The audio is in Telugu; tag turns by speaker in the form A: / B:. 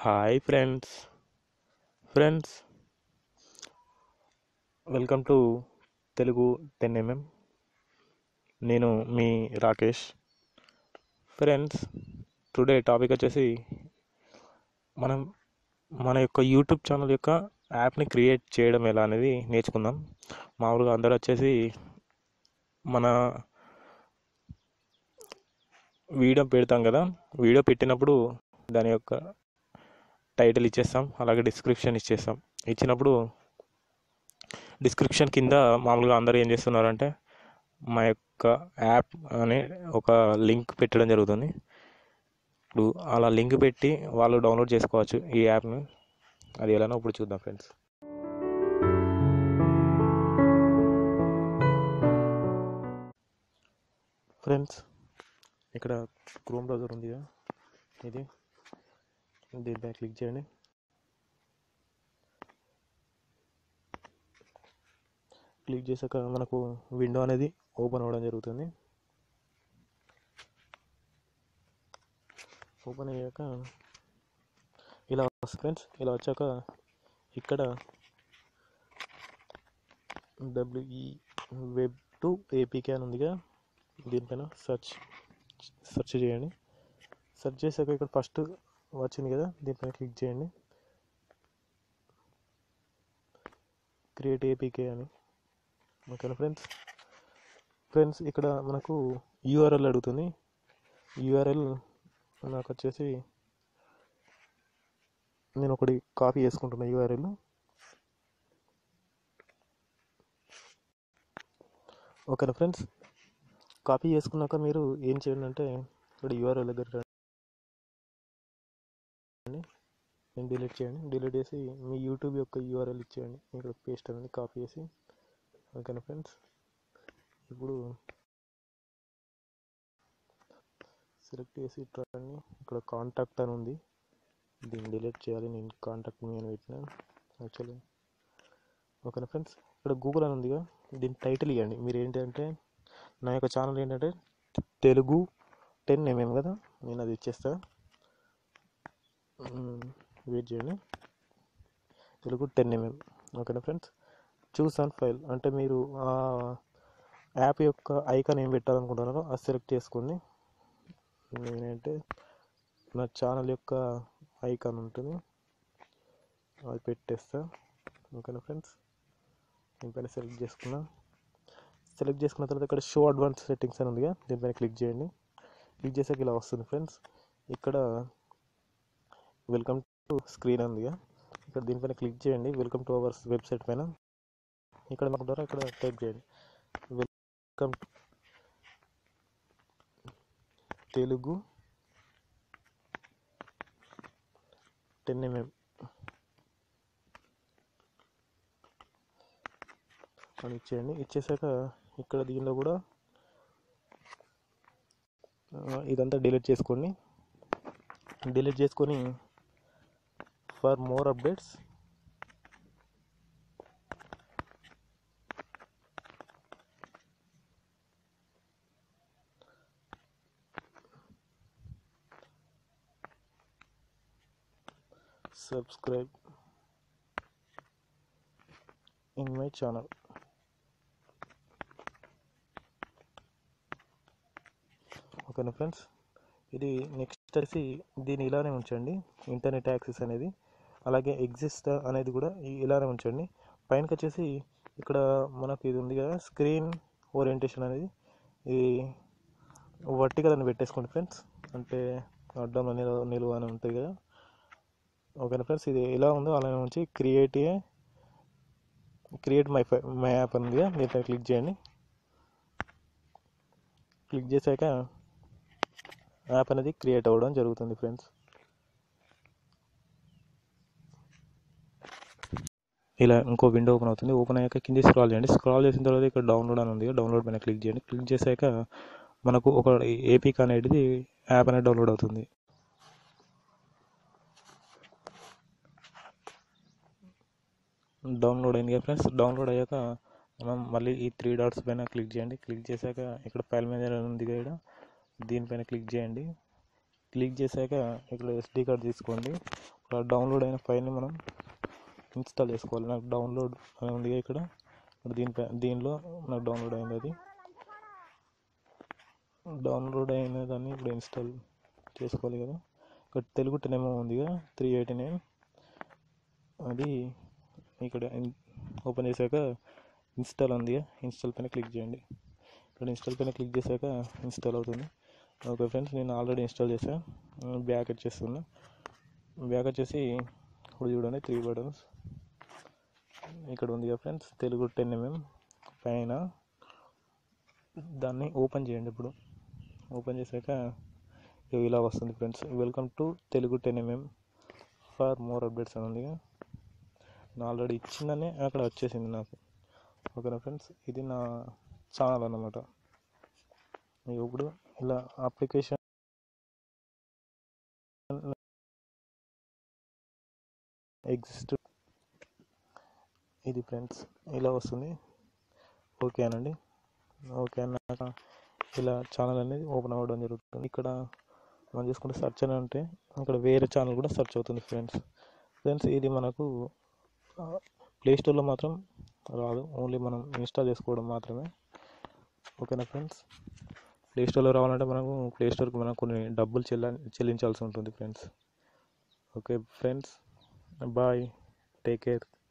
A: hi friends friends welcome to Telugu ten MM నేను మీ రాకేష్ ఫ్రెండ్స్ టుడే టాపిక్ వచ్చేసి మనం మన యొక్క యూట్యూబ్ ఛానల్ యొక్క యాప్ని క్రియేట్ చేయడం ఎలా అనేది నేర్చుకుందాం మామూలుగా అందరూ వచ్చేసి మన వీడియో పెడతాం కదా వీడియో పెట్టినప్పుడు దాని యొక్క టైటిల్ ఇచ్చేస్తాం అలాగే డిస్క్రిప్షన్ ఇచ్చేస్తాం ఇచ్చినప్పుడు డిస్క్రిప్షన్ కింద మామూలుగా అందరూ ఏం చేస్తున్నారంటే మా యొక్క యాప్ అనే ఒక లింక్ పెట్టడం జరుగుతుంది ఇప్పుడు అలా లింక్ పెట్టి వాళ్ళు డౌన్లోడ్ చేసుకోవచ్చు ఈ యాప్ని అది ఎలానో ఇప్పుడు చూద్దాం ఫ్రెండ్స్ ఫ్రెండ్స్ ఇక్కడ క్రోమ్ బ్రౌజర్ ఉంది కదా ఇది దీనిపై క్లిక్ చేయండి క్లిక్ చేశాక మనకు విండో అనేది ఓపెన్ అవ్వడం జరుగుతుంది ఓపెన్ అయ్యాక ఇలా వస్తుంది ఫ్రెండ్స్ ఇలా వచ్చాక ఇక్కడ డబ్ల్యూఈ వెబ్ టు ఏపీకే అని ఉందిగా దీనిపైన సెర్చ్ సెర్చ్ చేయండి సెర్చ్ చేశాక ఇక్కడ ఫస్ట్ వచ్చింది కదా దీనిపైన క్లిక్ చేయండి క్రియేట్ ఏపీకే అని ఓకేనా ఫ్రెండ్స్ ఫ్రెండ్స్ ఇక్కడ మనకు యూఆర్ఎల్ అడుగుతుంది యూఆర్ఎల్ నాకు వచ్చేసి నేను ఒకటి కాపీ చేసుకుంటున్నా యూఆర్ఎల్ ఓకేనా ఫ్రెండ్స్ కాపీ చేసుకున్నాక మీరు ఏం చేయండి అంటే ఇక్కడ యూఆర్ఎల్ దగ్గర రండి నేను డిలీట్ చేయండి డిలీట్ చేసి మీ యూట్యూబ్ యొక్క యూఆర్ఎల్ ఇచ్చేయండి ఇక్కడ పేస్ట్ అనేది కాపీ చేసి ఓకేనా ఫ్రెండ్స్ ఇప్పుడు సెలెక్ట్ చేసి రండి ఇక్కడ కాంటాక్ట్ అని ఉంది దీన్ని డిలీట్ చేయాలి నేను కాంటాక్ట్ మీ అని పెట్టిన యాక్చువల్లీ ఓకేనా ఫ్రెండ్స్ ఇక్కడ గూగుల్ అని ఉందిగా దీని టైటిల్ ఇవ్వండి మీరు ఏంటంటే నా యొక్క ఛానల్ ఏంటంటే తెలుగు టెన్ ఎంఎం కదా నేను అది ఇచ్చేస్తా వెయిట్ చేయండి తెలుగు టెన్ ఎంఎం ఓకేనా ఫ్రెండ్స్ చూస్ ఆన్ ఫైల్ అంటే మీరు ఆ యాప్ యొక్క ఐకాన్ ఏం పెట్టాలనుకుంటున్నారో అది సెలెక్ట్ చేసుకోండి నేనంటే నా ఛానల్ యొక్క ఐకాన్ ఉంటుంది అది పెట్టేస్తా ఓకేనా ఫ్రెండ్స్ దీనిపైన సెలెక్ట్ చేసుకున్నా సెలెక్ట్ చేసుకున్న తర్వాత ఇక్కడ షో అడ్వాన్స్ సెట్టింగ్స్ అని ఉందిగా దీనిపైన క్లిక్ చేయండి క్లిక్ చేసాక ఇలా వస్తుంది ఫ్రెండ్స్ ఇక్కడ వెల్కమ్ టు స్క్రీన్ ఉందిగా ఇక్కడ దీనిపైన క్లిక్ చేయండి వెల్కమ్ టు అవర్ వెబ్సైట్ పైన ఇక్కడ మాకు ద్వారా ఇక్కడ టైప్ చేయండి వెల్కమ్ తెలుగు టెన్ ఎంఎం అని ఇచ్చేయండి ఇచ్చేసాక ఇక్కడ దీనిలో కూడా ఇదంతా డిలీట్ చేసుకోండి డిలీట్ చేసుకొని for more updates subscribe in my channel ఓకేనా ఫ్రెండ్స్ ఇది నెక్స్ట్ వచ్చేసి దీన్ని ఇలానే ఉంచండి ఇంటర్నెట్ యాక్సెస్ అనేది అలాగే ఎగ్జిస్ట్ అనేది కూడా ఇలానే ఉంచండి పైనకి వచ్చేసి ఇక్కడ మనకు ఇది ఉంది కదా స్క్రీన్ ఓరియంటేషన్ అనేది ఇది వర్టికల్ అని పెట్టేసుకోండి ఫ్రెండ్స్ అంటే అడ్డం నిలువ నిలువ అని ఉంటుంది కదా ఓకేనా ఫ్రెండ్స్ ఇది ఎలా ఉందో అలానే ఉంచి క్రియేట్ క్రియేట్ మై ఫై మై యాప్ ఉంది దీనిపై క్లిక్ చేయండి క్లిక్ చేశాక యాప్ అనేది క్రియేట్ అవ్వడం జరుగుతుంది ఫ్రెండ్స్ ఇలా ఇంకో విండో ఓపెన్ అవుతుంది ఓపెన్ అయ్యాక కింద స్క్రాల్ చేయండి స్క్రాల్ చేసిన తర్వాత ఇక్కడ డౌన్లోడ్ అని ఉంది డౌన్లోడ్ పైన క్లిక్ చేయండి క్లిక్ చేశాక మనకు ఒక ఏపీక్ అనేది యాప్ అనేది డౌన్లోడ్ అవుతుంది డౌన్లోడ్ అయింది కదా ఫ్రెండ్స్ డౌన్లోడ్ అయ్యాక మనం మళ్ళీ ఈ త్రీ డాట్స్ పైన క్లిక్ చేయండి క్లిక్ చేశాక ఇక్కడ ఫైల్ మేనేజర్ ఉంది ఇక్కడ దీనిపైన క్లిక్ చేయండి క్లిక్ చేశాక ఇక్కడ ఎస్డి కార్డ్ తీసుకోండి ఇక్కడ డౌన్లోడ్ అయిన ఫైల్ని మనం ఇన్స్టాల్ చేసుకోవాలి నాకు డౌన్లోడ్ అని ఉంది ఇక్కడ ఇప్పుడు దీనిపై దీనిలో నాకు డౌన్లోడ్ అయింది అది డౌన్లోడ్ అయిన దాన్ని ఇప్పుడు ఇన్స్టాల్ చేసుకోవాలి కదా ఇక్కడ తెలుగు టెనెమో ఉందిగా త్రీ ఎయిటీ నైన్ అది ఇక్కడ ఓపెన్ చేశాక ఇన్స్టాల్ ఉంది ఇన్స్టాల్ పైన క్లిక్ చేయండి ఇక్కడ ఇన్స్టాల్ పైన క్లిక్ చేశాక ఇన్స్టాల్ అవుతుంది ఓకే ఫ్రెండ్స్ నేను ఆల్రెడీ ఇన్స్టాల్ చేశాను బ్యాక్ వచ్చేస్తున్నా బ్యాక్ వచ్చేసి ఇప్పుడు చూడండి త్రీ బటన్స్ ఇక్కడ ఉంది కదా ఫ్రెండ్స్ తెలుగు టెన్ ఎంఎం పైన దాన్ని ఓపెన్ చేయండి ఇప్పుడు ఓపెన్ చేశాక ఇగో ఇలా వస్తుంది friends welcome to Telugu ten MM for more updates అని ఉంది నేను ఆల్రెడీ ఇచ్చిందని అక్కడ వచ్చేసింది నాకు ఓకేనా ఫ్రెండ్స్ ఇది నా ఛానల్ అన్నమాట ఇగో ఇప్పుడు ఇలా అప్లికేషన్ ఎగ్జిస్ట్ ఇది ఫ్రెండ్స్ ఇలా వస్తుంది ఓకే అనండి ఓకే అన్నాక ఇలా ఛానల్ అనేది ఓపెన్ అవ్వడం జరుగుతుంది ఇక్కడ మనం చూసుకుంటే సెర్చ్ అని అంటే ఇక్కడ వేరే ఛానల్ కూడా సెర్చ్ అవుతుంది ఫ్రెండ్స్ ఫ్రెండ్స్ ఇది మనకు ప్లే స్టోర్లో మాత్రం రాదు ఓన్లీ మనం ఇన్స్టాల్ చేసుకోవడం మాత్రమే ఓకేనా ఫ్రెండ్స్ ప్లే స్టోర్లో రావాలంటే మనకు ప్లే స్టోర్కి మనం కొన్ని డబ్బులు చెల్ల చెల్లించాల్సి ఉంటుంది friends okay friends bye take care